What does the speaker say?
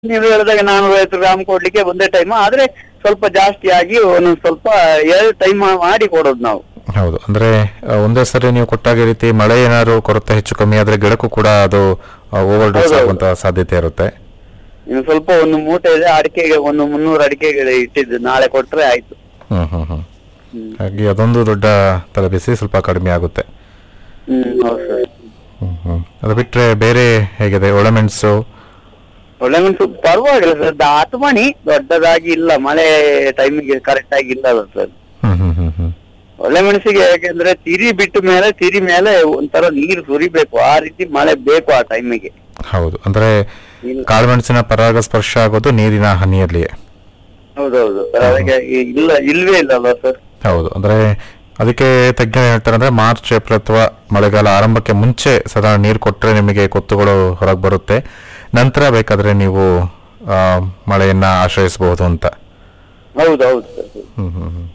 ನೀವು ಹೇಳಿದಾಗ ನಾನೂರ ಐವತ್ತು ಗ್ರಾಮ್ ಕೊಡ್ಲಿಕ್ಕೆ ಒಂದೇ ಟೈಮ್ ಆದ್ರೆ ಸ್ವಲ್ಪ ಜಾಸ್ತಿ ಆಗಿ ಒಂದೊಂದ್ ಸ್ವಲ್ಪ ಎರಡು ಟೈಮ್ ಮಾಡಿ ಕೊಡೋದು ನಾವು ಹೌದು ಅಂದ್ರೆ ಆ, ಒಂದೇ ಸರಿ ನೀವು ಕೊಟ್ಟಾಗ ಈ ರೀತಿ ಮಳೆ ಏನಾದ್ರು ಕೊರತೆ ಹೆಚ್ಚು ಕಮ್ಮಿ ಆದ್ರೆ ಗಿಡಕ್ಕೂ ಕೂಡ ಅದು ಓವರ್ ಡೋಸ್ ಹೌದು, ಹೌದು. ಆಗುವಂತ ಸಾಧ್ಯತೆ ಇರುತ್ತೆ ಇನ್ನು ಸ್ವಲ್ಪ ಒಂದು ಮೂಟೆ ಇದೆ ಅಡಿಕೆಗೆ ಒಂದು ಮುನ್ನೂರು ಅಡಿಕೆಗೆ ಇಟ್ಟಿದ್ದು ನಾಳೆ ಕೊಟ್ರೆ ಆಯ್ತು ಹ್ಮ್ ಹ್ಮ್ ಹ್ಮ್ ಹ್ಮ್ ಹಾಗೆ ಅದೊಂದು ದೊಡ್ಡ ತಲೆಬಿಸಿ ಸ್ವಲ್ಪ ಕಡಿಮೆ ಆಗುತ್ತೆ ಹ್ಮ್ ಹೌದು ಸರ್ ಹ್ಮ್ ಹ್ಮ್ ಅದು ಬಿಟ್ರೆ ಬೇರೆ ಹೇಗಿದೆ ಒಳಮೆಣಸು ಒಳ್ಳೆ ಮೆಣಸು ಪರವಾಗಿಲ್ಲ ಸರ್ ದಾತು ಮಣಿ ದೊಡ್ಡದಾಗಿ ಇಲ್ಲ ಮಳೆ ಟೈಮಿಗೆ ಕರೆಕ್ಟ್ ಆಗಿ ಇಲ್ಲ ಸರ್ ಹ್ಮ್ ಹ್ಮ್ ಹ್ಮ್ ಹ್ಮ್ ಒಳ್ಳೆ ಮೆಣಸಿಗೆ ಯಾಕೆಂದ್ರೆ ತಿರಿ ಬಿಟ್ಟ ಮೇಲೆ ತಿರಿ ಮೇಲೆ ಒಂಥರ ನೀರು ಸುರಿಬೇಕು ಆ ರೀತಿ ಮಳೆ ಬೇಕು ಆ ಟೈಮಿಗೆ ಹೌದು ಅಂದ್ರೆ ಇಲ್ಲ. ಕಾಳುಮೆಣಸಿನ ಪರಾಗ ಸ್ಪರ್ಶ ಆಗೋದು ನೀರಿನ ಹನಿಯಲ್ಲಿಯೇ ಹೌದೌದು ಅದಕ್ಕೆ ಇಲ್ಲ ಇಲ್ವೇ ಇಲ್ಲಲ್ಲ ಸರ್ ಹೌದು ಅಂದ್ರೆ ಅದಕ್ಕೆ ತಜ್ಞರು ಹೇಳ್ತಾರೆ ಅಂದ್ರೆ ಮಾರ್ಚ್ ಏಪ್ರಿಲ್ ಅಥವಾ ಮಳೆಗಾಲ ಆರಂಭಕ್ಕೆ ಮುಂಚೆ ಸಾಧಾರಣ ನೀರು ಕೊಟ್ಟರೆ ನಿಮಗೆ ಕೊತ್ತುಗಳು ಹೊರಗೆ ಬರುತ್ತೆ ನಂತರ ಬೇಕಾದ್ರೆ ನೀವು ಆ, ಮಳೆಯನ್ನ ಆಶ್ರಯಿಸಬಹುದು ಅಂತ ಹೌದೌದು ಸರ್ ಹ್ಮ್ ಹ್ಮ್ ಹ್ಮ್